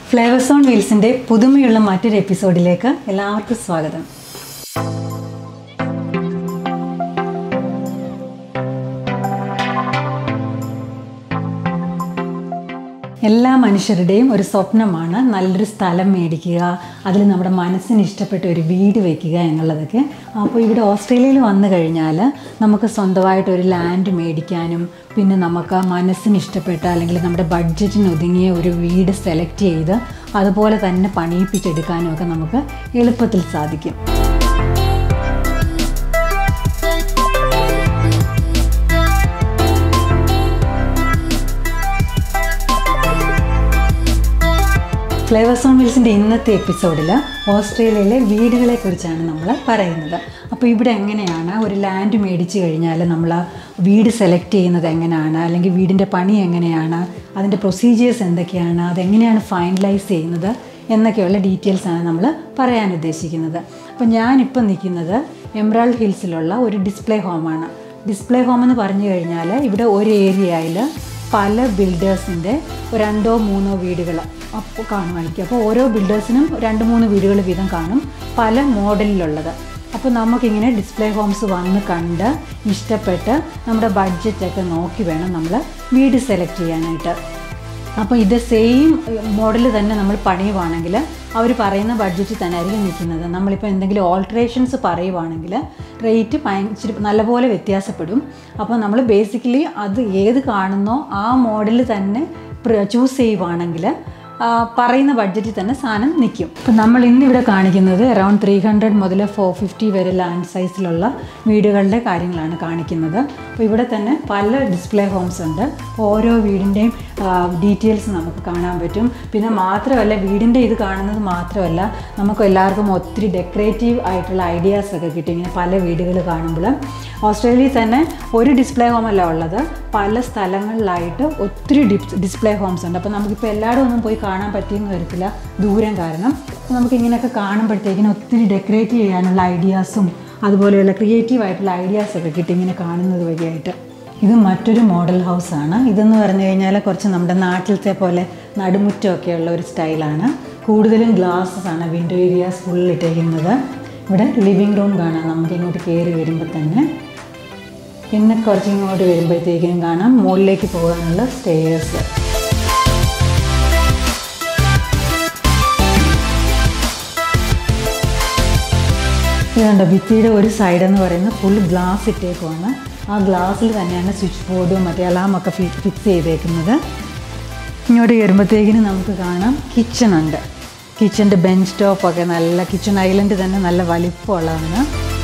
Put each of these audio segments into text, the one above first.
flavours on വീൽസിൻ്റെ പുതുമയുള്ള മറ്റൊരു എപ്പിസോഡിലേക്ക് എല്ലാവർക്കും സ്വാഗതം എല്ലാ മനുഷ്യരുടെയും ഒരു സ്വപ്നമാണ് നല്ലൊരു സ്ഥലം മേടിക്കുക അതിൽ നമ്മുടെ മനസ്സിന് ഇഷ്ടപ്പെട്ട ഒരു വീട് വയ്ക്കുക എന്നുള്ളതൊക്കെ അപ്പോൾ ഇവിടെ ഓസ്ട്രേലിയയിൽ വന്നു കഴിഞ്ഞാൽ നമുക്ക് സ്വന്തമായിട്ട് ഒരു ലാൻഡ് മേടിക്കാനും പിന്നെ നമുക്ക് മനസ്സിന് ഇഷ്ടപ്പെട്ട അല്ലെങ്കിൽ നമ്മുടെ ബഡ്ജറ്റിന് ഒതുങ്ങിയ ഒരു വീട് സെലക്ട് ചെയ്ത് അതുപോലെ തന്നെ പണിയിപ്പിച്ചെടുക്കാനും ഒക്കെ നമുക്ക് എളുപ്പത്തിൽ സാധിക്കും ഫ്ലേവേഴ്സ് ഓൺ വീൽസിൻ്റെ ഇന്നത്തെ എപ്പിസോഡിൽ ഓസ്ട്രേലിയയിലെ വീടുകളെ കുറിച്ചാണ് നമ്മൾ പറയുന്നത് അപ്പോൾ ഇവിടെ എങ്ങനെയാണ് ഒരു ലാൻഡ് മേടിച്ച് കഴിഞ്ഞാൽ നമ്മൾ വീട് സെലക്ട് ചെയ്യുന്നത് എങ്ങനെയാണ് അല്ലെങ്കിൽ വീടിൻ്റെ പണി എങ്ങനെയാണ് അതിൻ്റെ പ്രൊസീജിയേഴ്സ് എന്തൊക്കെയാണ് അതെങ്ങനെയാണ് ഫൈനലൈസ് ചെയ്യുന്നത് എന്നൊക്കെയുള്ള ഡീറ്റെയിൽസാണ് നമ്മൾ പറയാൻ ഉദ്ദേശിക്കുന്നത് അപ്പോൾ ഞാനിപ്പോൾ നിൽക്കുന്നത് എംറാൾഡ് ഹിൽസിലുള്ള ഒരു ഡിസ്പ്ലേ ഹോമാണ് ഡിസ്പ്ലേ ഹോം എന്ന് പറഞ്ഞു കഴിഞ്ഞാൽ ഇവിടെ ഒരു ഏരിയയിൽ പല ബിൽഡേഴ്സിൻ്റെ രണ്ടോ മൂന്നോ വീടുകൾ അപ്പോൾ കാണുമായിരിക്കും അപ്പോൾ ഓരോ ബിൽഡേഴ്സിനും രണ്ട് മൂന്ന് വീടുകൾ വീതം കാണും പല മോഡലിലുള്ളത് അപ്പോൾ നമുക്കിങ്ങനെ ഡിസ്പ്ലേ ഹോംസ് വന്ന് കണ്ട് ഇഷ്ടപ്പെട്ട് നമ്മുടെ ബഡ്ജറ്റൊക്കെ നോക്കി വേണം നമ്മൾ വീട് സെലക്ട് ചെയ്യാനായിട്ട് അപ്പോൾ ഇത് സെയിം മോഡൽ തന്നെ നമ്മൾ പണിയുവാണെങ്കിൽ അവർ പറയുന്ന ബഡ്ജറ്റിൽ തന്നെ ആയിരിക്കും നിൽക്കുന്നത് നമ്മളിപ്പോൾ എന്തെങ്കിലും ഓൾട്രേഷൻസ് പറയുവാണെങ്കിൽ റേറ്റ് ഇച്ചിരി നല്ലപോലെ വ്യത്യാസപ്പെടും അപ്പോൾ നമ്മൾ ബേസിക്കലി അത് ഏത് കാണുന്നോ ആ മോഡൽ തന്നെ ചൂസ് ചെയ്യുവാണെങ്കിൽ പറയുന്ന ബഡ്ജറ്റിൽ തന്നെ സാധനം നിൽക്കും ഇപ്പം നമ്മൾ ഇന്നിവിടെ കാണിക്കുന്നത് അറൗണ്ട് ത്രീ ഹൺഡ്രഡ് മുതൽ ഫോർ ഫിഫ്റ്റി വരെ ലാൻഡ് സൈസിലുള്ള വീടുകളുടെ കാര്യങ്ങളാണ് കാണിക്കുന്നത് അപ്പോൾ ഇവിടെ തന്നെ പല ഡിസ്പ്ലേ ഹോംസ് ഉണ്ട് ഓരോ വീടിൻ്റെയും ഡീറ്റെയിൽസ് നമുക്ക് കാണാൻ പറ്റും പിന്നെ മാത്രമല്ല വീടിൻ്റെ ഇത് കാണുന്നത് മാത്രമല്ല നമുക്ക് എല്ലാവർക്കും ഒത്തിരി ഡെക്കറേറ്റീവ് ആയിട്ടുള്ള ഐഡിയാസ് ഒക്കെ കിട്ടും ഇങ്ങനെ പല വീടുകൾ കാണുമ്പോൾ ഓസ്ട്രേലിയയിൽ തന്നെ ഒരു ഡിസ്പ്ലേ ഹോം അല്ല ഉള്ളത് പല സ്ഥലങ്ങളിലായിട്ട് ഒത്തിരി ഡിസ്പ്ലേ ഹോംസ് ഉണ്ട് അപ്പോൾ നമുക്കിപ്പോൾ എല്ലായിടും ഒന്നും പോയി കാണാൻ പറ്റിയെന്ന് വരത്തില്ല ദൂരം കാരണം നമുക്ക് ഇങ്ങനെയൊക്കെ കാണുമ്പോഴത്തേക്കിനും ഒത്തിരി ഡെക്കറേറ്റ് ചെയ്യാനുള്ള ഐഡിയാസും അതുപോലെയുള്ള ക്രിയേറ്റീവ് ആയിട്ടുള്ള ഐഡിയാസൊക്കെ കിട്ടി ഇങ്ങനെ കാണുന്നത് വഴിയായിട്ട് ഇത് മറ്റൊരു മോഡൽ ഹൗസാണ് ഇതെന്ന് പറഞ്ഞു കഴിഞ്ഞാൽ കുറച്ച് നമ്മുടെ നാട്ടിലത്തെ പോലെ നടുമുറ്റമൊക്കെയുള്ള ഒരു സ്റ്റൈലാണ് കൂടുതലും ഗ്ലാസ്സസ് ആണ് വിൻഡോ ഏരിയാസ് ഫുൾ ഇട്ടേക്കുന്നത് ഇവിടെ ലിവിങ് റൂം കാണാം നമുക്ക് ഇങ്ങോട്ട് കയറി വരുമ്പോൾ തന്നെ പിന്നെ കുറച്ച് ഇങ്ങോട്ട് വരുമ്പോഴത്തേക്കും കാണാം മുകളിലേക്ക് പോകാനുള്ള സ്റ്റേയേഴ്സ് ഇതുണ്ട് ഭിത്തിയുടെ ഒരു സൈഡ് എന്ന് പറയുന്നത് ഫുൾ ഗ്ലാസ് ഇട്ടേക്കുവാണ് ആ ഗ്ലാസ്സിൽ തന്നെയാണ് സ്വിച്ച് ബോർഡും മറ്റേ അലാമൊക്കെ ഫിക്സ് ചെയ്തേക്കുന്നത് ഇങ്ങോട്ട് വരുമ്പോഴത്തേക്കിന് നമുക്ക് കാണാം കിച്ചൺ ഉണ്ട് കിച്ചൻ്റെ ബെഞ്ച് ടോപ്പൊക്കെ നല്ല കിച്ചൺ ഐലൻഡ് തന്നെ നല്ല വലിപ്പമുള്ളതാണ്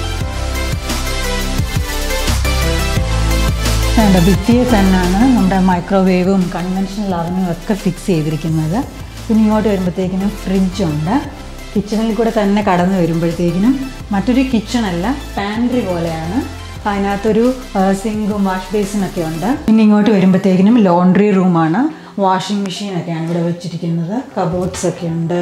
വേണ്ട ഭിത്തിയെ തന്നെയാണ് നമ്മുടെ മൈക്രോവേവും കൺവെൻഷണൽ അവനും ഒക്കെ ഫിക്സ് ചെയ്തിരിക്കുന്നത് പിന്നെ ഇങ്ങോട്ട് വരുമ്പോഴത്തേക്കിനും ഫ്രിഡ്ജുണ്ട് കിച്ചണിൽ കൂടെ തന്നെ കടന്നു വരുമ്പോഴത്തേക്കിനും മറ്റൊരു കിച്ചണല്ല പാൻട്രി പോലെയാണ് അതിനകത്തൊരു സിങ്കും വാഷ് ബേസിനൊക്കെ ഉണ്ട് പിന്നെ ഇങ്ങോട്ട് വരുമ്പോഴത്തേക്കിനും ലോണ്ട്രി റൂമാണ് വാഷിംഗ് മെഷീനൊക്കെയാണ് ഇവിടെ വെച്ചിരിക്കുന്നത് കബോർഡ്സ് ഒക്കെ ഉണ്ട്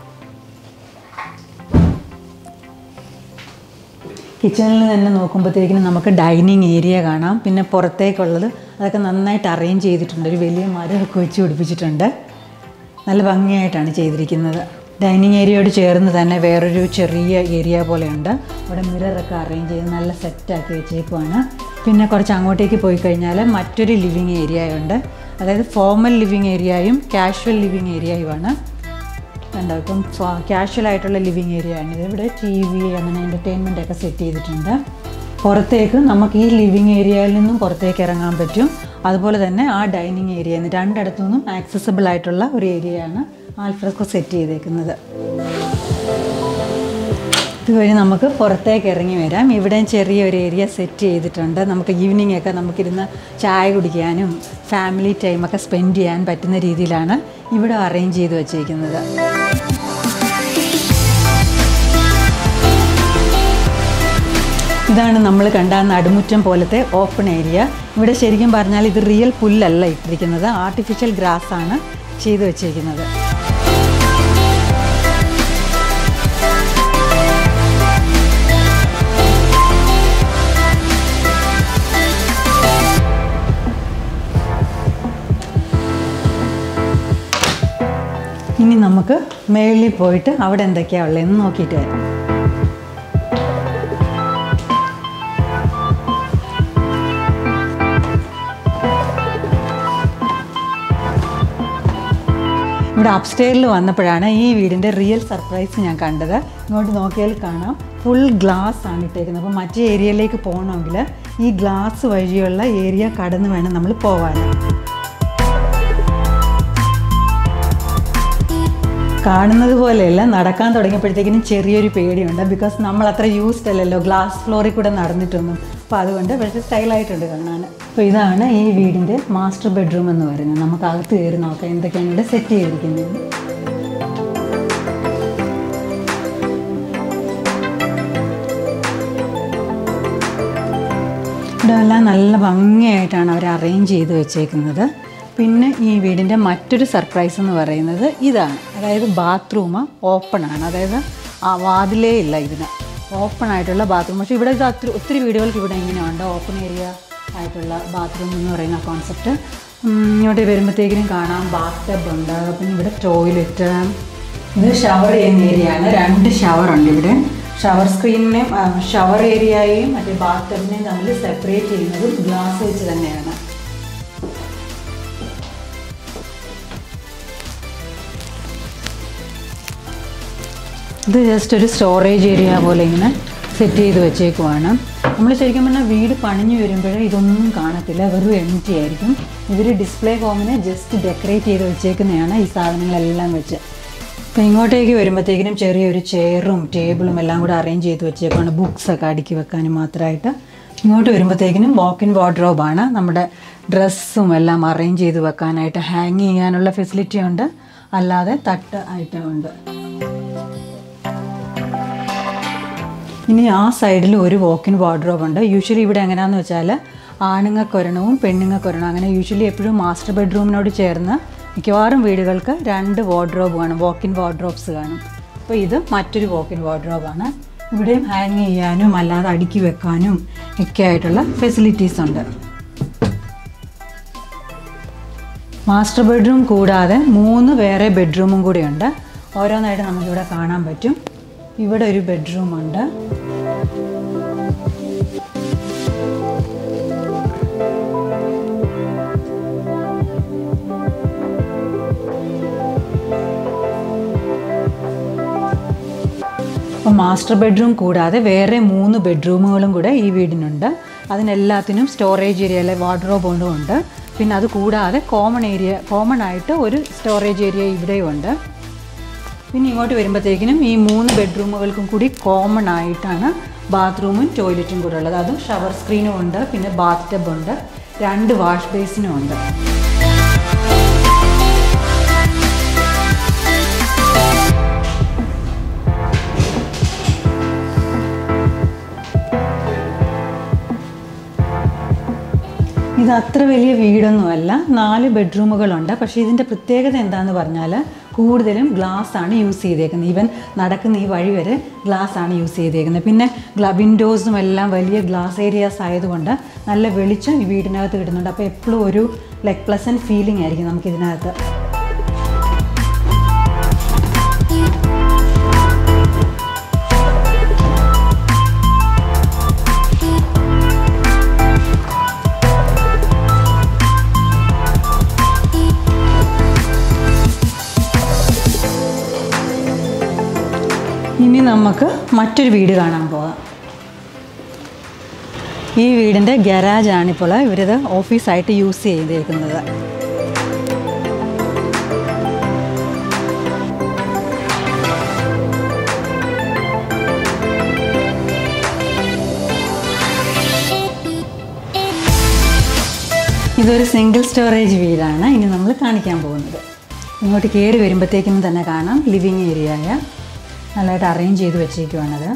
കിച്ചണിൽ തന്നെ നോക്കുമ്പോഴത്തേക്കിനും നമുക്ക് ഡൈനിങ് ഏരിയ കാണാം പിന്നെ പുറത്തേക്കുള്ളത് അതൊക്കെ നന്നായിട്ട് അറേഞ്ച് ചെയ്തിട്ടുണ്ട് ഒരു വലിയ മരമൊക്കെ വെച്ച് പിടിപ്പിച്ചിട്ടുണ്ട് നല്ല ഭംഗിയായിട്ടാണ് ചെയ്തിരിക്കുന്നത് ഡൈനിങ് ഏരിയയോട് ചേർന്ന് തന്നെ വേറൊരു ചെറിയ ഏരിയ പോലെയുണ്ട് അവിടെ മിററൊക്കെ അറേഞ്ച് ചെയ്ത് നല്ല സെറ്റാക്കി വെച്ചേക്കുവാണ് പിന്നെ കുറച്ച് അങ്ങോട്ടേക്ക് പോയി കഴിഞ്ഞാൽ മറ്റൊരു ലിവിങ് ഏരിയ ഉണ്ട് അതായത് ഫോർമൽ ലിവിങ് ഏരിയയും കാഷ്വൽ ലിവിങ് ഏരിയയുമാണ് ഉണ്ടാവും ഇപ്പം കാഷ്വൽ ആയിട്ടുള്ള ലിവിങ് ഏരിയ ആണ് ഇവിടെ ടി വി അങ്ങനെ എൻ്റർടൈൻമെൻ്റ് ഒക്കെ സെറ്റ് ചെയ്തിട്ടുണ്ട് പുറത്തേക്ക് നമുക്ക് ഈ ലിവിങ് ഏരിയയിൽ നിന്നും പുറത്തേക്ക് ഇറങ്ങാൻ പറ്റും അതുപോലെ തന്നെ ആ ഡൈനിങ് ഏരിയ രണ്ടിടത്തു നിന്നും ആക്സസിബിൾ ആയിട്ടുള്ള ഒരു ഏരിയയാണ് ആൽഫ്രസ്കോ സെറ്റ് ചെയ്തേക്കുന്നത് ഇതുവഴി നമുക്ക് പുറത്തേക്ക് ഇറങ്ങി വരാം ഇവിടെയും ചെറിയൊരു ഏരിയ സെറ്റ് ചെയ്തിട്ടുണ്ട് നമുക്ക് ഈവനിങ് ഒക്കെ നമുക്കിരുന്ന് ചായ കുടിക്കാനും ഫാമിലി ടൈമൊക്കെ സ്പെൻഡ് ചെയ്യാൻ പറ്റുന്ന രീതിയിലാണ് ഇവിടെ അറേഞ്ച് ചെയ്ത് വച്ചേക്കുന്നത് ഇതാണ് നമ്മൾ കണ്ട നടുമുറ്റം പോലത്തെ ഓപ്പൺ ഏരിയ ഇവിടെ ശരിക്കും പറഞ്ഞാൽ ഇത് റിയൽ പുല്ലല്ല ഇട്ടിരിക്കുന്നത് ആർട്ടിഫിഷ്യൽ ഗ്രാസ് ആണ് ചെയ്തു വച്ചേക്കുന്നത് ഇനി നമുക്ക് മേളിൽ പോയിട്ട് അവിടെ എന്തൊക്കെയാണ് ഉള്ളതെന്ന് നോക്കിയിട്ട് വരാം ഇവിടെ അപ്സ്റ്റെയറിൽ വന്നപ്പോഴാണ് ഈ വീടിൻ്റെ റിയൽ സർപ്രൈസ് ഞാൻ കണ്ടത് ഇങ്ങോട്ട് നോക്കിയാൽ കാണാം ഫുൾ ഗ്ലാസ് ആണ് ഇട്ടേക്കുന്നത് അപ്പോൾ മറ്റേ ഏരിയയിലേക്ക് പോകണമെങ്കിൽ ഈ ഗ്ലാസ് വഴിയുള്ള ഏരിയ കടന്ന് വേണം നമ്മൾ പോകാൻ കാണുന്നത് പോലെയല്ല നടക്കാൻ തുടങ്ങിയപ്പോഴത്തേക്കിനും ചെറിയൊരു പേടിയുണ്ട് ബിക്കോസ് നമ്മൾ അത്ര യൂസ്ഡ് അല്ലല്ലോ ഗ്ലാസ് ഫ്ലോറിൽ കൂടെ നടന്നിട്ടൊന്നും അപ്പോൾ അതുകൊണ്ട് പക്ഷേ സ്റ്റൈലായിട്ടുണ്ട് കാണാൻ അപ്പോൾ ഇതാണ് ഈ വീടിൻ്റെ മാസ്റ്റർ ബെഡ്റൂം എന്ന് പറയുന്നത് നമുക്ക് അകത്ത് കയറി നോക്കാം എന്തൊക്കെയാണ് ഇവിടെ സെറ്റ് ചെയ്തിരിക്കുന്നത് ഇവിടെ എല്ലാം നല്ല ഭംഗിയായിട്ടാണ് അവർ അറേഞ്ച് ചെയ്ത് വെച്ചേക്കുന്നത് പിന്നെ ഈ വീടിൻ്റെ മറ്റൊരു സർപ്രൈസ് എന്ന് പറയുന്നത് ഇതാണ് അതായത് ബാത്റൂം ഓപ്പൺ ആണ് അതായത് ആ വാതിലേ ഇല്ല ഇതിന് ഓപ്പൺ ആയിട്ടുള്ള ബാത്റൂം പക്ഷേ ഇവിടെ ഇത് ഒത്തിരി ഒത്തിരി വീടുകൾക്ക് ഇവിടെ ഇങ്ങനെയുണ്ട് ഓപ്പൺ ഏരിയ ആയിട്ടുള്ള ബാത്റൂം എന്ന് പറയുന്ന കോൺസെപ്റ്റ് ഇങ്ങോട്ട് വരുമ്പോഴത്തേക്കിനും കാണാം ബാത്ത് ടബ് ഉണ്ട് പിന്നെ ഇവിടെ ടോയ്ലറ്റ് ഇത് ഷവർ ചെയ്യുന്ന ഏരിയ ആണ് രണ്ട് ഷവർ ഉണ്ട് ഇവിടെ ഷവർ സ്ക്രീനിനെയും ഷവർ ഏരിയയെയും മറ്റേ ബാത്ത് ടബിനെയും തമ്മിൽ സെപ്പറേറ്റ് ചെയ്യുന്നതും ഗ്ലാസ് വെച്ച് തന്നെയാണ് ഇത് ജസ്റ്റ് ഒരു സ്റ്റോറേജ് ഏരിയ പോലെ ഇങ്ങനെ സെറ്റ് ചെയ്ത് വെച്ചേക്കുവാണ് നമ്മൾ ശരിക്കും പറഞ്ഞാൽ വീട് പണിഞ്ഞു വരുമ്പോഴേ ഇതൊന്നും കാണത്തില്ല വെറും എം ടി ആയിരിക്കും ഇവർ ഡിസ്പ്ലേ ഹോമിനെ ജസ്റ്റ് ഡെക്കറേറ്റ് ചെയ്ത് വെച്ചേക്കുന്നതാണ് ഈ സാധനങ്ങളെല്ലാം വെച്ച് അപ്പോൾ ഇങ്ങോട്ടേക്ക് വരുമ്പോഴത്തേക്കിനും ചെറിയൊരു ചെയറും ടേബിളും എല്ലാം കൂടെ അറേഞ്ച് ചെയ്ത് വെച്ചേക്കാണ് ബുക്സൊക്കെ അടുക്കി വെക്കാനും മാത്രമായിട്ട് ഇങ്ങോട്ട് വരുമ്പോഴത്തേക്കിനും വാക്ക് ഇൻ വാർഡ്രോബാണ് നമ്മുടെ ഡ്രസ്സും എല്ലാം അറേഞ്ച് ചെയ്ത് വെക്കാനായിട്ട് ഹാങ് ചെയ്യാനുള്ള ഫെസിലിറ്റി ഉണ്ട് അല്ലാതെ തട്ട് ആയിട്ടും ഉണ്ട് ഇനി ആ സൈഡിൽ ഒരു വാക്കിൻ വാർഡ്രോബ് ഉണ്ട് യൂഷ്വലി ഇവിടെ എങ്ങനെയാണെന്ന് വെച്ചാൽ ആണുങ്ങൾക്കൊരെണ്ണവും പെണ്ണുങ്ങൾക്കൊരെണ്ണം അങ്ങനെ യൂഷ്വലി എപ്പോഴും മാസ്റ്റർ ബെഡ്റൂമിനോട് ചേർന്ന് മിക്കവാറും വീടുകൾക്ക് രണ്ട് വാർഡ്രോബ് കാണും വാക്കിൻ വാർഡ്രോബ്സ് കാണും അപ്പോൾ ഇത് മറ്റൊരു വാക്കിൻ വാർഡ്രോബാണ് ഇവിടെയും ഹാങ് ചെയ്യാനും അല്ലാതെ അടുക്കി വെക്കാനും ഒക്കെ ആയിട്ടുള്ള ഫെസിലിറ്റീസ് ഉണ്ട് മാസ്റ്റർ ബെഡ്റൂം കൂടാതെ മൂന്ന് വേറെ ബെഡ്റൂമും കൂടിയുണ്ട് ഓരോന്നായിട്ട് നമുക്കിവിടെ കാണാൻ പറ്റും ഇവിടെ ഒരു ബെഡ്റൂം ഉണ്ട് അപ്പം മാസ്റ്റർ ബെഡ്റൂം കൂടാതെ വേറെ മൂന്ന് ബെഡ്റൂമുകളും കൂടെ ഈ വീടിനുണ്ട് അതിനെല്ലാത്തിനും സ്റ്റോറേജ് ഏരിയയിലെ വാർഡ്രോബ് കൊണ്ടും ഉണ്ട് പിന്നെ അത് കൂടാതെ കോമൺ ഏരിയ കോമൺ ആയിട്ട് ഒരു സ്റ്റോറേജ് ഏരിയ ഇവിടെയും ഉണ്ട് പിന്നെ ഇങ്ങോട്ട് വരുമ്പോഴത്തേക്കിനും ഈ മൂന്ന് ബെഡ്റൂമുകൾക്കും കൂടി കോമൺ ആയിട്ടാണ് ബാത്റൂമും ടോയ്ലറ്റും കൂടെ ഉള്ളത് അതും ഷവർ സ്ക്രീനും ഉണ്ട് പിന്നെ ബാത്ത് ടബ് ഉണ്ട് രണ്ട് വാഷ് ബേസിനും ഉണ്ട് ഇത് അത്ര വലിയ വീടൊന്നുമല്ല നാല് ബെഡ്റൂമുകളുണ്ട് പക്ഷേ ഇതിൻ്റെ പ്രത്യേകത എന്താണെന്ന് പറഞ്ഞാൽ കൂടുതലും ഗ്ലാസ് ആണ് യൂസ് ചെയ്തേക്കുന്നത് ഈവൻ നടക്കുന്ന ഈ വഴി വരെ ഗ്ലാസ് ആണ് യൂസ് ചെയ്തേക്കുന്നത് പിന്നെ ഗ്ലാ വിൻഡോസും എല്ലാം വലിയ ഗ്ലാസ് ഏരിയാസ് ആയതുകൊണ്ട് നല്ല വെളിച്ചം ഈ വീടിനകത്ത് കിട്ടുന്നുണ്ട് അപ്പോൾ എപ്പോഴും ഒരു ലൈക്ക് പ്ലസൻറ്റ് ഫീലിംഗ് ആയിരിക്കും നമുക്ക് ഇതിനകത്ത് ഇനി നമുക്ക് മറ്റൊരു വീട് കാണാൻ പോകാം ഈ വീടിൻ്റെ ഗരാജാണിപ്പോൾ ഇവരിത് ഓഫീസായിട്ട് യൂസ് ചെയ്തേക്കുന്നത് ഇതൊരു സിംഗിൾ സ്റ്റോറേജ് വീടാണ് ഇനി നമ്മൾ കാണിക്കാൻ പോകുന്നത് ഇങ്ങോട്ട് കയറി വരുമ്പോഴത്തേക്കും തന്നെ കാണാം ലിവിങ് ഏരിയയായ നല്ലതായിട്ട് അറേഞ്ച് ചെയ്ത് വെച്ചേക്കുവാണത്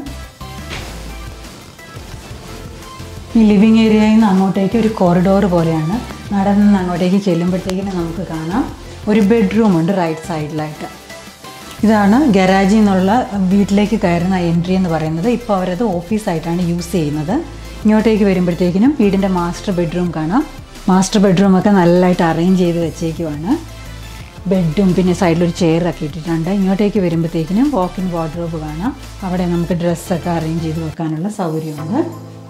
ഈ ലിവിങ് ഏരിയയിൽ നിന്ന് അങ്ങോട്ടേക്ക് ഒരു കോറിഡോർ പോലെയാണ് നടന്ന് അങ്ങോട്ടേക്ക് ചെല്ലുമ്പോഴത്തേക്കിന് നമുക്ക് കാണാം ഒരു ബെഡ്റൂം ഉണ്ട് റൈറ്റ് സൈഡിലായിട്ട് ഇതാണ് ഗരാജിൽ നിന്നുള്ള വീട്ടിലേക്ക് കയറുന്ന എൻട്രി എന്ന് പറയുന്നത് ഇപ്പോൾ അവരത് ഓഫീസായിട്ടാണ് യൂസ് ചെയ്യുന്നത് ഇങ്ങോട്ടേക്ക് വരുമ്പോഴത്തേക്കിനും വീടിൻ്റെ മാസ്റ്റർ ബെഡ്റൂം കാണാം മാസ്റ്റർ ബെഡ്റൂമൊക്കെ നല്ലതായിട്ട് അറേഞ്ച് ചെയ്ത് വെച്ചേക്കുവാണ് ബെഡും പിന്നെ സൈഡിലൊരു ചെയറൊക്കെ ഇട്ടിട്ടുണ്ട് ഇങ്ങോട്ടേക്ക് വരുമ്പോഴത്തേക്കിനും വാക്കിൻ വാർഡ്രോബ് കാണാം അവിടെ നമുക്ക് ഡ്രസ്സൊക്കെ അറേഞ്ച് ചെയ്ത് വെക്കാനുള്ള സൗകര്യമുണ്ട്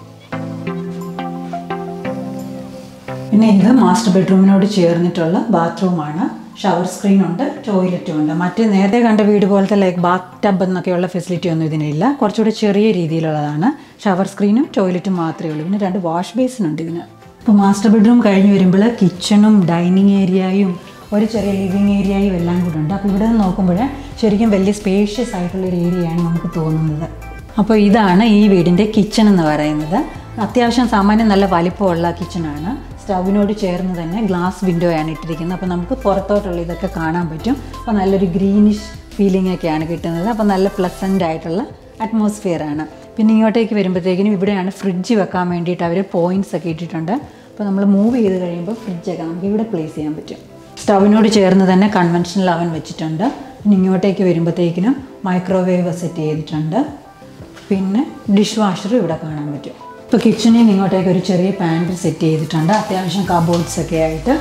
പിന്നെ ഇത് മാസ്റ്റർ ബെഡ്റൂമിനോട് ചേർന്നിട്ടുള്ള ബാത്റൂമാണ് ഷവർ സ്ക്രീൻ ഉണ്ട് ടോയ്ലറ്റും ഉണ്ട് മറ്റേ നേരത്തെ കണ്ട വീട് പോലത്തെ ലൈക്ക് ബാത്ത് ടബ് എന്നൊക്കെയുള്ള ഫെസിലിറ്റി ഒന്നും ഇതിനില്ല കുറച്ചുകൂടി ചെറിയ രീതിയിലുള്ളതാണ് ഷവർ സ്ക്രീനും ടോയ്ലറ്റും മാത്രമേ ഉള്ളൂ പിന്നെ രണ്ട് വാഷ് ബേസിനുണ്ട് ഇതിന് അപ്പോൾ മാസ്റ്റർ ബെഡ്റൂം കഴിഞ്ഞ് വരുമ്പോൾ കിച്ചണും ഡൈനിങ് ഏരിയയും ഒരു ചെറിയ ലിവിങ് ഏരിയയും എല്ലാം കൂടെ ഉണ്ട് അപ്പോൾ ഇവിടെ നിന്ന് നോക്കുമ്പോൾ ശരിക്കും വലിയ സ്പേഷ്യസ് ആയിട്ടുള്ള ഒരു ഏരിയയാണ് നമുക്ക് തോന്നുന്നത് അപ്പോൾ ഇതാണ് ഈ വീടിൻ്റെ കിച്ചൺ എന്ന് പറയുന്നത് അത്യാവശ്യം സാമാന്യം നല്ല വലിപ്പമുള്ള കിച്ചണാണ് സ്റ്റൗവിനോട് ചേർന്ന് തന്നെ ഗ്ലാസ് വിൻഡോ ആണ് ഇട്ടിരിക്കുന്നത് അപ്പോൾ നമുക്ക് പുറത്തോട്ടുള്ള ഇതൊക്കെ കാണാൻ പറ്റും അപ്പോൾ നല്ലൊരു ഗ്രീനിഷ് ഫീലിംഗ് ഒക്കെയാണ് കിട്ടുന്നത് അപ്പോൾ നല്ല പ്ലസൻ്റ് ആയിട്ടുള്ള അറ്റ്മോസ്ഫിയർ ആണ് പിന്നെ ഇങ്ങോട്ടേക്ക് വരുമ്പോഴത്തേക്കിനും ഇവിടെയാണ് ഫ്രിഡ്ജ് വെക്കാൻ വേണ്ടിയിട്ട് അവർ പോയിൻറ്റ്സ് ഒക്കെ ഇട്ടിട്ടുണ്ട് അപ്പോൾ നമ്മൾ മൂവ് ചെയ്ത് കഴിയുമ്പോൾ ഫ്രിഡ്ജൊക്കെ നമുക്ക് ഇവിടെ പ്ലേസ് ചെയ്യാൻ പറ്റും സ്റ്റൗവിനോട് ചേർന്ന് തന്നെ കൺവെൻഷണൽ അവൻ വെച്ചിട്ടുണ്ട് പിന്നെ ഇങ്ങോട്ടേക്ക് വരുമ്പോഴത്തേക്കിനും മൈക്രോവേവ് സെറ്റ് ചെയ്തിട്ടുണ്ട് പിന്നെ ഡിഷ് വാഷർ ഇവിടെ കാണാൻ പറ്റും ഇപ്പോൾ കിച്ചണിൽ നിന്ന് ഇങ്ങോട്ടേക്ക് ഒരു ചെറിയ പാൻറ് സെറ്റ് ചെയ്തിട്ടുണ്ട് അത്യാവശ്യം കബോർഡ്സ് ഒക്കെ ആയിട്ട്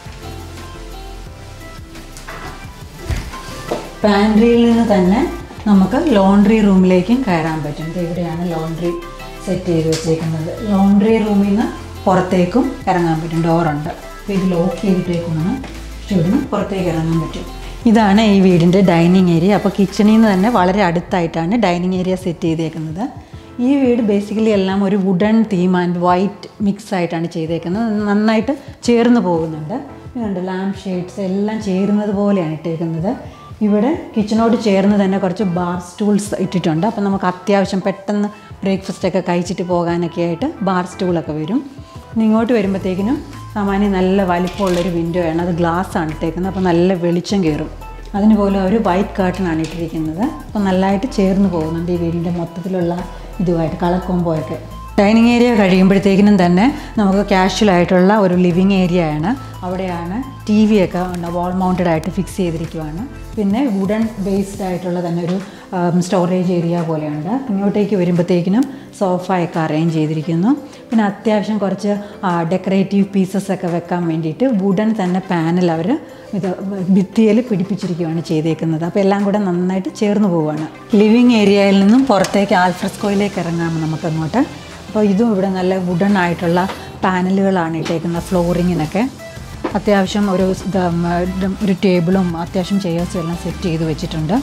പാൻട്രിയിൽ നിന്ന് തന്നെ നമുക്ക് ലോണ്ട്രി റൂമിലേക്കും കയറാൻ പറ്റും ഇത് ഇവിടെയാണ് ലോണ്ട്രി സെറ്റ് ചെയ്ത് വെച്ചേക്കുന്നത് ലോണ്ട്രി റൂമിൽ നിന്ന് പുറത്തേക്കും ഇറങ്ങാൻ പറ്റും ഡോറുണ്ട് അപ്പോൾ ഇത് ലോക്ക് ചെയ്തിട്ടേക്കുമാണ് പക്ഷെ ഇവിടുന്ന് പുറത്തേക്ക് ഇറങ്ങാൻ പറ്റും ഇതാണ് ഈ വീടിൻ്റെ ഡൈനിങ് ഏരിയ അപ്പോൾ കിച്ചണിൽ നിന്ന് തന്നെ വളരെ അടുത്തായിട്ടാണ് ഡൈനിങ് ഏരിയ സെറ്റ് ചെയ്തേക്കുന്നത് ഈ വീട് ബേസിക്കലി എല്ലാം ഒരു wooden theme and white mix ആയിട്ടാണ് ചെയ്തേക്കുന്നത് നന്നായിട്ട് ചേർന്ന് പോകുന്നുണ്ട് ഇതുണ്ട് ലാമ്പ് ഷെയ്ഡ്സ് എല്ലാം ചേരുന്നത് പോലെയാണ് ഇട്ടേക്കുന്നത് ഇവിടെ കിച്ചണോട് ചേർന്ന് തന്നെ കുറച്ച് ബാർ സ്റ്റൂൾസ് ഇട്ടിട്ടുണ്ട് അപ്പോൾ നമുക്ക് അത്യാവശ്യം പെട്ടെന്ന് ബ്രേക്ക്ഫാസ്റ്റ് ഒക്കെ കഴിച്ചിട്ട് പോകാനൊക്കെ ആയിട്ട് ബാർ സ്റ്റൂളൊക്കെ വരും ഇനി ഇങ്ങോട്ട് വരുമ്പോഴത്തേക്കിനും സാമാന്യം നല്ല വലിപ്പമുള്ളൊരു വിൻഡോ ആണ് അത് ഗ്ലാസ് ആണ് ഇട്ടേക്കുന്നത് അപ്പോൾ നല്ല വെളിച്ചം കയറും അതിന് പോലും ഒരു വൈറ്റ് കർട്ടൺ ആണ് ഇട്ടിരിക്കുന്നത് അപ്പോൾ നല്ലതായിട്ട് ചേർന്ന് പോകുന്നുണ്ട് ഈ വീടിൻ്റെ മൊത്തത്തിലുള്ള ഇതുമായിട്ട് കളർ കോമ്പോയൊക്കെ ഡൈനിങ് ഏരിയ കഴിയുമ്പോഴത്തേക്കിനും തന്നെ നമുക്ക് കാഷ്വൽ ആയിട്ടുള്ള ഒരു ലിവിങ് ഏരിയ ആണ് അവിടെയാണ് ടി വി ഒക്കെ വാൾ മൗണ്ടഡ് ആയിട്ട് ഫിക്സ് ചെയ്തിരിക്കുവാണ് പിന്നെ വുഡൻ ബേസ്ഡ് ആയിട്ടുള്ള തന്നെ ഒരു സ്റ്റോറേജ് ഏരിയ പോലെയുണ്ട് ഇങ്ങോട്ടേക്ക് വരുമ്പോഴത്തേക്കിനും സോഫയൊക്കെ അറേഞ്ച് ചെയ്തിരിക്കുന്നു പിന്നെ അത്യാവശ്യം കുറച്ച് ഡെക്കറേറ്റീവ് പീസസ് ഒക്കെ വെക്കാൻ വേണ്ടിയിട്ട് വുഡൻ തന്നെ പാനൽ അവർ ഇത് ഭിത്തിയിൽ പിടിപ്പിച്ചിരിക്കുകയാണ് ചെയ്തേക്കുന്നത് അപ്പോൾ എല്ലാം കൂടെ നന്നായിട്ട് ചേർന്ന് പോവുകയാണ് ലിവിങ് ഏരിയയിൽ നിന്നും പുറത്തേക്ക് ആൽഫ്രസ്കോയിലേക്ക് ഇറങ്ങാം നമുക്ക് അങ്ങോട്ട് അപ്പോൾ ഇതും ഇവിടെ നല്ല വുഡൻ ആയിട്ടുള്ള പാനലുകളാണ് ഇട്ടേക്കുന്നത് ഫ്ലോറിങ്ങിനൊക്കെ അത്യാവശ്യം ഒരു ഇത് ഒരു ടേബിളും അത്യാവശ്യം ചെയേഴ്സും എല്ലാം സെറ്റ് ചെയ്ത് വെച്ചിട്ടുണ്ട്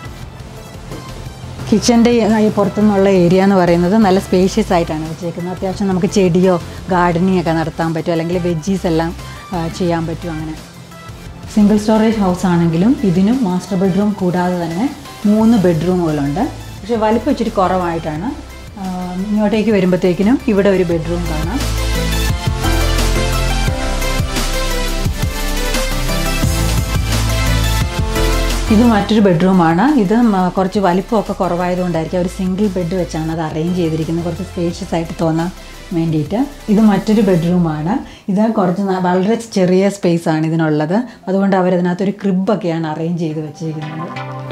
കിച്ചൻ്റെ പുറത്തുനിന്നുള്ള ഏരിയ എന്ന് പറയുന്നത് നല്ല സ്പേഷ്യസ് ആയിട്ടാണ് വെച്ചേക്കുന്നത് അത്യാവശ്യം നമുക്ക് ചെടിയോ ഗാർഡനിങ് ഒക്കെ നടത്താൻ പറ്റും അല്ലെങ്കിൽ വെജീസ് എല്ലാം ആ, ചെയ്യാൻ പറ്റും അങ്ങനെ സിംഗിൾ സ്റ്റോറേജ് ഹൗസ് ആണെങ്കിലും ഇതിനും മാസ്റ്റർ ബെഡ്റൂം കൂടാതെ തന്നെ മൂന്ന് ബെഡ്റൂമുകളുണ്ട് പക്ഷേ വലിപ്പം ഇച്ചിരി കുറവായിട്ടാണ് ആ, ഇങ്ങോട്ടേക്ക് വരുമ്പോഴത്തേക്കിനും ഇവിടെ ഒരു ബെഡ്റൂം കാണാം ഇത് മറ്റൊരു ബെഡ്റൂമാണ് ഇത് മ- കുറച്ച് വലിപ്പമൊക്കെ കുറവായതുകൊണ്ടായിരിക്കും ഒരു സിംഗിൾ ബെഡ് വെച്ചാണ് അത് അറേഞ്ച് ചെയ്തിരിക്കുന്നത് കുറച്ച് സ്പേഷ്യസ് ആയിട്ട് തോന്നാൻ വേണ്ടിയിട്ട് ഇത് മറ്റൊരു ബെഡ്റൂമാണ് ഇത് കുറച്ച് ന- വളരെ ചെറിയ സ്പേസ് ആണ് ഇതിനുള്ളത് അതുകൊണ്ട് അവരതിനകത്തൊരു ക്രിബൊക്കെയാണ് അറേഞ്ച് ചെയ്ത് വെച്ചിരിക്കുന്നത്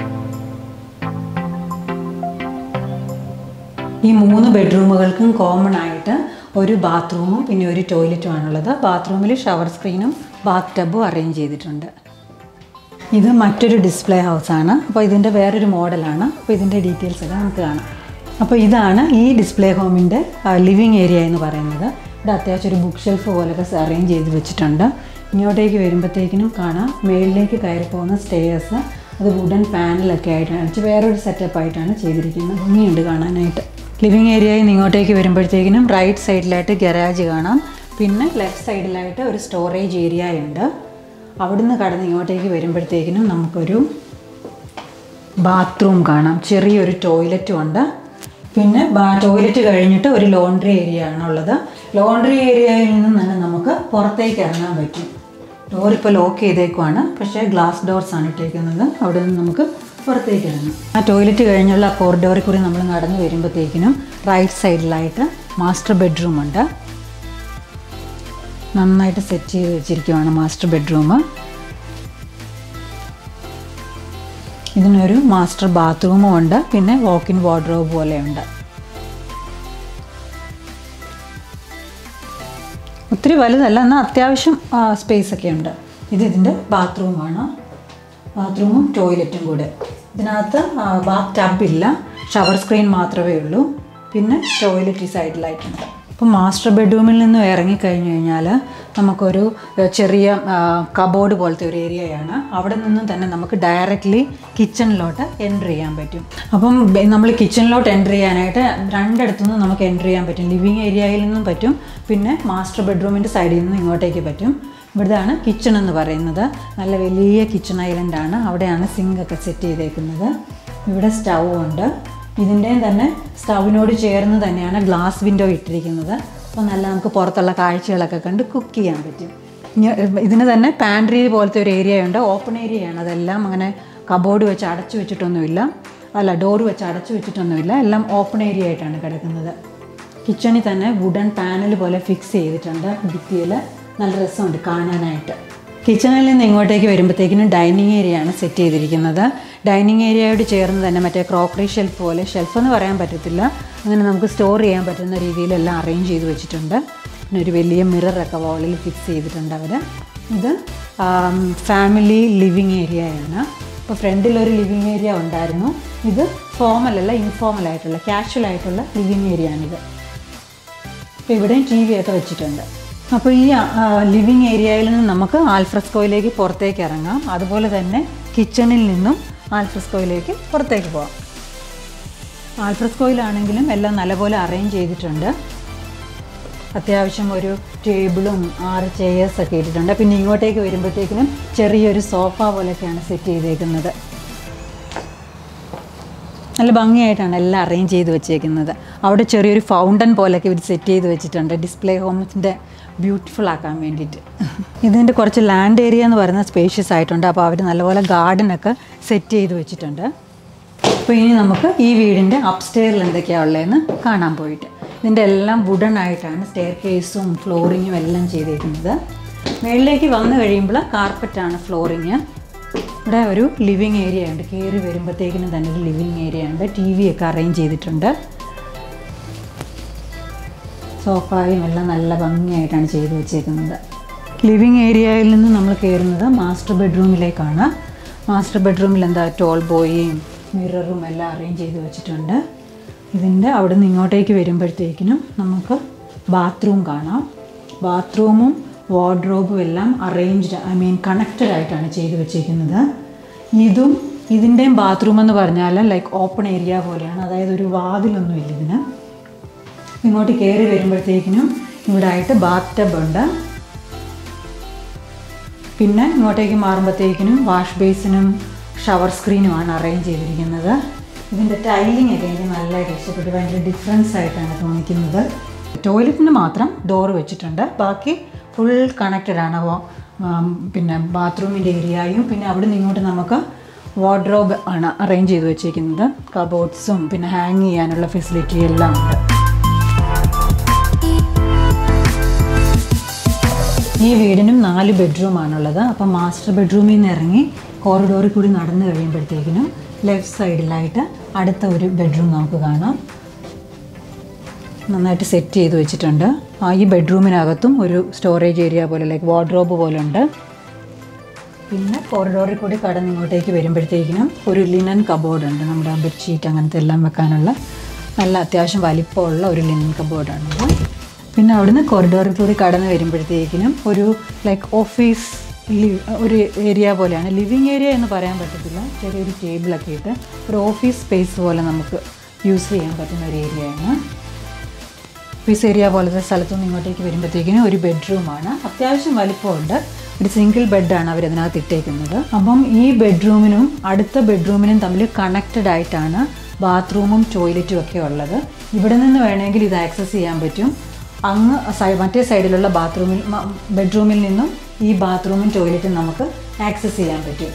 ഈ മൂന്ന് ബെഡ്റൂമുകൾക്കും കോമൺ ആയിട്ട് ഒരു ബാത്റൂമും പിന്നെ ഒരു ടോയ്ലറ്റും ആണുള്ളത് ബാത്റൂമിൽ ഷവർ സ്ക്രീനും ബാത്ത് ടബും അറേഞ്ച് ചെയ്തിട്ടുണ്ട് ഇത് മറ്റൊരു ഡിസ്പ്ലേ ഹൗസാണ് അപ്പോൾ ഇതിൻ്റെ വേറൊരു മോഡലാണ് അപ്പോൾ ഇതിൻ്റെ ഡീറ്റെയിൽസ് ഒക്കെ നമുക്ക് കാണാം അപ്പോൾ ഇതാണ് ഈ ഡിസ്പ്ലേ ഹോമിൻ്റെ ലിവിങ് ഏരിയ എന്ന് പറയുന്നത് ഇവിടെ അത്യാവശ്യം ഒരു ബുക്ക് ഷെൽഫ് പോലൊക്കെ അറേഞ്ച് ചെയ്ത് വെച്ചിട്ടുണ്ട് ഇങ്ങോട്ടേക്ക് വരുമ്പോഴത്തേക്കിനും കാണാം മേളിലേക്ക് കയറി പോകുന്ന സ്റ്റേയേഴ്സ് അത് വുഡൻ പാനലൊക്കെ ആയിട്ടാണ് വെച്ച് വേറൊരു സെറ്റപ്പ് ആയിട്ടാണ് ചെയ്തിരിക്കുന്നത് ഭംഗിയുണ്ട് കാണാനായിട്ട് ലിവിങ് ഏരിയയിൽ നിന്ന് ഇങ്ങോട്ടേക്ക് വരുമ്പോഴത്തേക്കിനും റൈറ്റ് സൈഡിലായിട്ട് ഗരാജ് കാണാം പിന്നെ ലെഫ്റ്റ് സൈഡിലായിട്ട് ഒരു സ്റ്റോറേജ് ഏരിയ ഉണ്ട് അവിടുന്ന് കടന്ന് ഇങ്ങോട്ടേക്ക് വരുമ്പോഴത്തേക്കിനും നമുക്കൊരു ബാത്റൂം കാണാം ചെറിയൊരു ടോയ്ലറ്റും ഉണ്ട് പിന്നെ ബാ ടോയ്ലറ്റ് കഴിഞ്ഞിട്ട് ഒരു ലോണ്ട്രി ഏരിയ ആണുള്ളത് ലോണ്ട്രി ഏരിയയിൽ നിന്നും തന്നെ നമുക്ക് പുറത്തേക്ക് ഇറങ്ങാൻ പറ്റും ഡോർ ഇപ്പോൾ ലോക്ക് ചെയ്തേക്കുവാണ് പക്ഷേ ഗ്ലാസ് ഡോർസ് ആണ് ഇട്ടേക്കുന്നത് അവിടെ നിന്ന് നമുക്ക് പുറത്തേക്ക് ഇറങ്ങാം ആ ടോയ്ലറ്റ് കഴിഞ്ഞുള്ള ആ കോറിഡോറിൽ കൂടി നമ്മൾ നടന്നു വരുമ്പോഴത്തേക്കിനും റൈറ്റ് സൈഡിലായിട്ട് മാസ്റ്റർ ബെഡ്റൂം ഉണ്ട് നന്നായിട്ട് സെറ്റ് ചെയ്ത് വെച്ചിരിക്കുവാണ് മാസ്റ്റർ ബെഡ്റൂം ഇതിനൊരു മാസ്റ്റർ ബാത്റൂമും ഉണ്ട് പിന്നെ വാക്കിൻ വാർഡ്രോബ് പോലെയുണ്ട് ഒത്തിരി വലുതല്ല എന്നാൽ അത്യാവശ്യം സ്പേസ് ഒക്കെ ഉണ്ട് ഇത് ഇതിൻ്റെ ബാത്റൂമാണ് ബാത്റൂമും ടോയ്ലറ്റും കൂടെ ഇതിനകത്ത് ബാത്ത് ടബില്ല ഷവർ സ്ക്രീൻ മാത്രമേ ഉള്ളൂ പിന്നെ ടോയ്ലറ്റ് ഈ സൈഡിലായിട്ടുണ്ട് അപ്പം മാസ്റ്റർ ബെഡ്റൂമിൽ നിന്ന് ഇറങ്ങിക്കഴിഞ്ഞ് കഴിഞ്ഞാൽ നമുക്കൊരു ഏഹ്, ചെറിയ കബോർഡ് പോലത്തെ ഒരു ഏരിയയാണ് അവിടെ നിന്നും തന്നെ നമുക്ക് ഡയറക്റ്റ്ലി കിച്ചണിലോട്ട് എൻ്റർ ചെയ്യാൻ പറ്റും അപ്പം നമ്മൾ കിച്ചണിലോട്ട് എൻ്റർ ചെയ്യാനായിട്ട് രണ്ടിടത്തു നിന്നും നമുക്ക് എൻ്റർ ചെയ്യാൻ പറ്റും ലിവിങ് ഏരിയയിൽ നിന്നും പറ്റും പിന്നെ മാസ്റ്റർ ബെഡ്റൂമിൻ്റെ സൈഡിൽ നിന്നും ഇങ്ങോട്ടേക്ക് പറ്റും ഇവിടുതാണ് കിച്ചൺ എന്ന് പറയുന്നത് നല്ല വലിയ കിച്ചൺ ഐലൻഡാണ് അവിടെയാണ് സിങ്കൊക്കെ സെറ്റ് ചെയ്തേക്കുന്നത് ഇവിടെ സ്റ്റൗ ഉണ്ട് ഇതിൻ്റെയും തന്നെ സ്റ്റൗവിനോട് ചേർന്ന് തന്നെയാണ് ഗ്ലാസ് വിൻഡോ ഇട്ടിരിക്കുന്നത് അപ്പോൾ നല്ല നമുക്ക് പുറത്തുള്ള കാഴ്ചകളൊക്കെ കണ്ട് കുക്ക് ചെയ്യാൻ പറ്റും ഇനി ഇതിന് തന്നെ പാൻട്രി പോലത്തെ ഒരു ഏരിയ ഉണ്ട് ഓപ്പൺ ഏരിയയാണ് അതെല്ലാം അങ്ങനെ കബോർഡ് വെച്ച് അടച്ചു വെച്ചിട്ടൊന്നുമില്ല അല്ല ഡോർ വെച്ച് അടച്ചു വെച്ചിട്ടൊന്നുമില്ല എല്ലാം ഓപ്പൺ ഏരിയ ആയിട്ടാണ് കിടക്കുന്നത് കിച്ചണിൽ തന്നെ വുഡൻ പാനൽ പോലെ ഫിക്സ് ചെയ്തിട്ടുണ്ട് ഭിത്തിയിൽ നല്ല രസമുണ്ട് കാണാനായിട്ട് കിച്ചണിൽ നിന്ന് ഇങ്ങോട്ടേക്ക് വരുമ്പോഴത്തേക്കിനും ഡൈനിങ് ഏരിയയാണ് സെറ്റ് ചെയ്തിരിക്കുന്നത് ഡൈനിങ് ഏരിയയോട് ചേർന്ന് തന്നെ മറ്റേ ക്രോക്കറി ഷെൽഫ് പോലെ ഷെൽഫ് എന്ന് പറയാൻ പറ്റത്തില്ല അങ്ങനെ നമുക്ക് സ്റ്റോർ ചെയ്യാൻ പറ്റുന്ന രീതിയിലെല്ലാം അറേഞ്ച് ചെയ്ത് വെച്ചിട്ടുണ്ട് പിന്നെ ഒരു വലിയ മിററൊക്കെ വാളിൽ ഫിക്സ് ചെയ്തിട്ടുണ്ട് അവർ ഇത് ഫാമിലി ലിവിങ് ഏരിയയാണ് ഇപ്പോൾ ഫ്രണ്ടിലൊരു ലിവിങ് ഏരിയ ഉണ്ടായിരുന്നു ഇത് ഫോമൽ അല്ല ഇൻഫോമൽ ആയിട്ടുള്ള കാഷ്വൽ ആയിട്ടുള്ള ലിവിങ് ഏരിയ ആണിത് അപ്പോൾ ഇവിടെയും ടി വി ഒക്കെ വെച്ചിട്ടുണ്ട് അപ്പോൾ ഈ ലിവിങ് ഏരിയയിൽ നിന്ന് നമുക്ക് ആൽഫ്രസ്കോയിലേക്ക് പുറത്തേക്ക് ഇറങ്ങാം അതുപോലെ തന്നെ കിച്ചണിൽ നിന്നും ആൽഫ്രസ്കോയിലേക്ക് പുറത്തേക്ക് പോകാം ആൽഫ്രസ്കോയിലാണെങ്കിലും എല്ലാം നല്ലപോലെ അറേഞ്ച് ചെയ്തിട്ടുണ്ട് അത്യാവശ്യം ഒരു ടേബിളും ആറ് ചെയേഴ്സ് ഒക്കെ ഇട്ടിട്ടുണ്ട് പിന്നെ ഇങ്ങോട്ടേക്ക് വരുമ്പോഴത്തേക്കിനും ചെറിയൊരു സോഫ പോലെയൊക്കെയാണ് സെറ്റ് ചെയ്തേക്കുന്നത് നല്ല ഭംഗിയായിട്ടാണ് എല്ലാം അറേഞ്ച് ചെയ്ത് വെച്ചേക്കുന്നത് അവിടെ ചെറിയൊരു ഫൗണ്ടൻ പോലൊക്കെ ഇവർ സെറ്റ് ചെയ്ത് വെച്ചിട്ടുണ്ട് ഡിസ്പ്ലേ ഹോംസിൻ്റെ ബ്യൂട്ടിഫുൾ ആക്കാൻ വേണ്ടിയിട്ട് ഇതിൻ്റെ കുറച്ച് ലാൻഡ് ഏരിയ എന്ന് പറയുന്നത് സ്പേഷ്യസ് ആയിട്ടുണ്ട് അപ്പോൾ അവർ നല്ലപോലെ ഗാർഡനൊക്കെ സെറ്റ് ചെയ്ത് വെച്ചിട്ടുണ്ട് അപ്പോൾ ഇനി നമുക്ക് ഈ വീടിൻ്റെ അപ്സ്റ്റെയറിൽ എന്തൊക്കെയാണ് ഉള്ളതെന്ന് കാണാൻ പോയിട്ട് ഇതിൻ്റെ എല്ലാം വുഡൻ ആയിട്ടാണ് സ്റ്റെയർ കേസും ഫ്ലോറിങ്ങും എല്ലാം ചെയ്തേക്കുന്നത് മുകളിലേക്ക് വന്നു കഴിയുമ്പോൾ കാർപ്പറ്റാണ് ഫ്ലോറിങ് ഇവിടെ ഒരു ലിവിങ് ഏരിയ ഉണ്ട് കയറി വരുമ്പോഴത്തേക്കിനും തന്നെ ഒരു ലിവിങ് ഏരിയ ഉണ്ട് ടി വി ഒക്കെ അറേഞ്ച് ചെയ്തിട്ടുണ്ട് സോഫായും എല്ലാം നല്ല ഭംഗിയായിട്ടാണ് ചെയ്തു വെച്ചേക്കുന്നത് ലിവിങ് ഏരിയയിൽ നിന്ന് നമ്മൾ കയറുന്നത് മാസ്റ്റർ ബെഡ്റൂമിലേക്കാണ് മാസ്റ്റർ ബെഡ്റൂമിൽ എന്താ ടോൾ ബോയും മിററും എല്ലാം അറേഞ്ച് ചെയ്ത് വെച്ചിട്ടുണ്ട് ഇതിൻ്റെ അവിടെ നിന്ന് ഇങ്ങോട്ടേക്ക് വരുമ്പോഴത്തേക്കിനും നമുക്ക് ബാത്റൂം കാണാം ബാത്റൂമും വാർഡ്രോബും എല്ലാം അറേഞ്ച്ഡ് ഐ മീൻ കണക്റ്റഡ് ആയിട്ടാണ് ചെയ്തു വെച്ചേക്കുന്നത് ഇതും ഇതിൻ്റെയും ബാത്റൂം എന്ന് പറഞ്ഞാൽ ലൈക്ക് ഓപ്പൺ ഏരിയ പോലെയാണ് അതായത് ഒരു വാതിലൊന്നുമില്ല ഇതിന് ഇങ്ങോട്ട് കയറി വരുമ്പോഴത്തേക്കിനും ഇവിടെ ആയിട്ട് ബാത്ത് ടബ് ഉണ്ട് പിന്നെ ഇങ്ങോട്ടേക്ക് മാറുമ്പോഴത്തേക്കിനും വാഷ് ബേസിനും ഷവർ സ്ക്രീനുമാണ് അറേഞ്ച് ചെയ്തിരിക്കുന്നത് ഇതിൻ്റെ ടൈലിംഗ് ഒക്കെ എനിക്ക് നല്ലതായിട്ട് ഇഷ്ടപ്പെട്ടു ഭയങ്കര ഡിഫറൻസ് ആയിട്ടാണ് തോന്നിക്കുന്നത് ടോയ്ലറ്റിന് മാത്രം ഡോർ വെച്ചിട്ടുണ്ട് ബാക്കി ഫുൾ കണക്റ്റഡ് ആണ് വോ- ആം, പിന്നെ ബാത്റൂമിൻ്റെ ഏരിയയും പിന്നെ അവിടെ നിന്ന് ഇങ്ങോട്ട് നമുക്ക് വാർഡ്രോബ് ആണ് അറേഞ്ച് ചെയ്ത് വെച്ചിരിക്കുന്നത് കബോർഡ്സും പിന്നെ ഹാങ് ചെയ്യാനുള്ള ഫെസിലിറ്റി എല്ലാം ഉണ്ട് ഈ വീടിനും നാല് ബെഡ്റൂമാണുള്ളത് അപ്പം മാസ്റ്റർ ബെഡ്റൂമിൽ നിന്ന് ഇറങ്ങി കോറിഡോറിൽ കൂടി നടന്നു കഴിയുമ്പോഴത്തേക്കിനും ലെഫ്റ്റ് സൈഡിലായിട്ട് അടുത്ത ഒരു ബെഡ്റൂം നമുക്ക് കാണാം നന്നായിട്ട് സെറ്റ് ചെയ്ത് വെച്ചിട്ടുണ്ട് ആ ഈ ബെഡ്റൂമിനകത്തും ഒരു സ്റ്റോറേജ് ഏരിയ പോലെ ലൈക്ക് വാർഡ്രോബ് പോലെ ഉണ്ട് പിന്നെ കോറിഡോറിൽ കൂടി കടന്ന് ഇങ്ങോട്ടേക്ക് വരുമ്പോഴത്തേക്കിനും ഒരു ലിനൻ കബോർഡ് ഉണ്ട് നമ്മുടെ ബെഡ്ഷീറ്റ് അങ്ങനത്തെ എല്ലാം വെക്കാനുള്ള നല്ല അത്യാവശ്യം വലിപ്പമുള്ള ഒരു ലിനൻ കബോർഡാണിത് പിന്നെ അവിടുന്ന് കോറിഡോറിൽ കൂടി കടന്ന് വരുമ്പോഴത്തേക്കിനും ഒരു ലൈക്ക് ഓഫീസ് ഒരു ഏരിയ പോലെയാണ് ലിവിങ് ഏരിയ എന്ന് പറയാൻ പറ്റത്തില്ല ചെറിയൊരു ടേബിളൊക്കെ ഇട്ട് ഒരു ഓഫീസ് സ്പേസ് പോലെ നമുക്ക് യൂസ് ചെയ്യാൻ പറ്റുന്ന ഒരു ഏരിയയാണ് ഓഫീസ് ഏരിയ പോലത്തെ സ്ഥലത്തുനിന്ന് ഇങ്ങോട്ടേക്ക് വരുമ്പോഴത്തേക്കിനും ഒരു ബെഡ്റൂമാണ് അത്യാവശ്യം വലിപ്പമുണ്ട് ഒരു സിംഗിൾ ബെഡാണ് അവർ അതിനകത്ത് ഇട്ടേക്കുന്നത് അപ്പം ഈ ബെഡ്റൂമിനും അടുത്ത ബെഡ്റൂമിനും തമ്മിൽ കണക്റ്റഡ് ആയിട്ടാണ് ബാത്റൂമും ടോയ്ലറ്റും ഒക്കെ ഉള്ളത് ഇവിടെ നിന്ന് വേണമെങ്കിൽ ഇത് ആക്സസ് ചെയ്യാൻ പറ്റും അങ്ങ് സൈ മറ്റേ സൈഡിലുള്ള ബാത്റൂമിൽ മ- ബെഡ്റൂമിൽ നിന്നും ഈ ബാത്റൂമും ടോയ്ലറ്റും നമുക്ക് ആക്സസ് ചെയ്യാൻ പറ്റും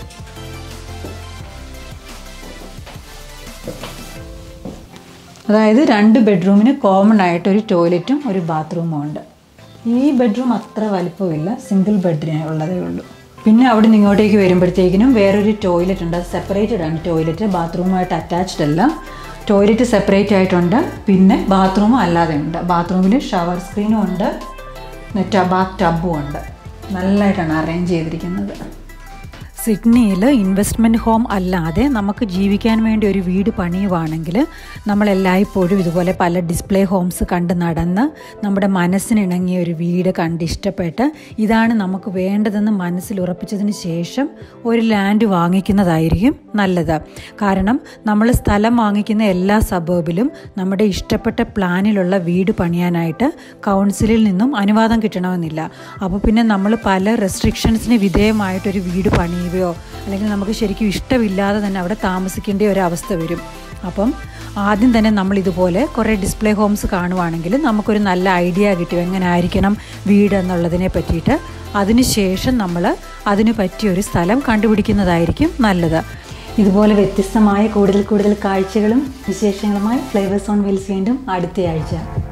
അതായത് രണ്ട് ബെഡ്റൂമിന് കോമൺ ആയിട്ട് ഒരു ടോയ്ലറ്റും ഒരു ബാത്റൂമും ഉണ്ട് ഈ ബെഡ്റൂം അത്ര വലിപ്പമില്ല സിംഗിൾ ബെഡിന് ഉള്ളതേ ഉള്ളൂ പിന്നെ അവിടെ നിന്ന് ഇങ്ങോട്ടേക്ക് വരുമ്പോഴത്തേക്കിനും വേറൊരു ടോയ്ലറ്റ് ഉണ്ട് അത് സെപ്പറേറ്റഡ് ആണ് ടോയ്ലറ്റ് ബാത്റൂമുമായിട്ട് അറ്റാച്ച്ഡ് അല്ല ടോയ്ലറ്റ് സെപ്പറേറ്റ് ആയിട്ടുണ്ട് പിന്നെ ബാത്റൂമും അല്ലാതെ ഉണ്ട് ബാത്റൂമിൽ ഷവർ സ്ക്രീനും ഉണ്ട് ബാത്ത് ടബും ഉണ്ട് നല്ലതായിട്ടാണ് അറേഞ്ച് ചെയ്തിരിക്കുന്നത് സിഡ്നിയിൽ ഇൻവെസ്റ്റ്മെൻറ്റ് ഹോം അല്ലാതെ നമുക്ക് ജീവിക്കാൻ വേണ്ടി ഒരു വീട് പണിയുവാണെങ്കിൽ നമ്മൾ എല്ലായ്പ്പോഴും ഇതുപോലെ പല ഡിസ്പ്ലേ ഹോംസ് കണ്ട് നടന്ന് നമ്മുടെ മനസ്സിനിണങ്ങിയ ഒരു വീട് കണ്ട് ഇഷ്ടപ്പെട്ട് ഇതാണ് നമുക്ക് വേണ്ടതെന്ന് മനസ്സിൽ ഉറപ്പിച്ചതിന് ശേഷം ഒരു ലാൻഡ് വാങ്ങിക്കുന്നതായിരിക്കും നല്ലത് കാരണം നമ്മൾ സ്ഥലം വാങ്ങിക്കുന്ന എല്ലാ സബേബിലും നമ്മുടെ ഇഷ്ടപ്പെട്ട പ്ലാനിലുള്ള വീട് പണിയാനായിട്ട് കൗൺസിലിൽ നിന്നും അനുവാദം കിട്ടണമെന്നില്ല അപ്പോൾ പിന്നെ നമ്മൾ പല റെസ്ട്രിക്ഷൻസിന് വിധേയമായിട്ടൊരു വീട് പണിയുകയോ അല്ലെങ്കിൽ നമുക്ക് ശരിക്കും ഇഷ്ടമില്ലാതെ തന്നെ അവിടെ താമസിക്കേണ്ട ഒരു അവസ്ഥ വരും അപ്പം ആദ്യം തന്നെ നമ്മൾ ഇതുപോലെ കുറേ ഡിസ്പ്ലേ ഹോംസ് കാണുവാണെങ്കിൽ നമുക്കൊരു നല്ല ഐഡിയ കിട്ടും എങ്ങനെ ആയിരിക്കണം വീട് എന്നുള്ളതിനെ പറ്റിയിട്ട് അതിനുശേഷം നമ്മൾ അതിന് പറ്റിയൊരു സ്ഥലം കണ്ടുപിടിക്കുന്നതായിരിക്കും നല്ലത് ഇതുപോലെ വ്യത്യസ്തമായ കൂടുതൽ കൂടുതൽ കാഴ്ചകളും വിശേഷങ്ങളുമായി ഫ്ലേവേഴ്സ് ഓൺ വീൽസ് വീണ്ടും അടുത്തയാഴ്ച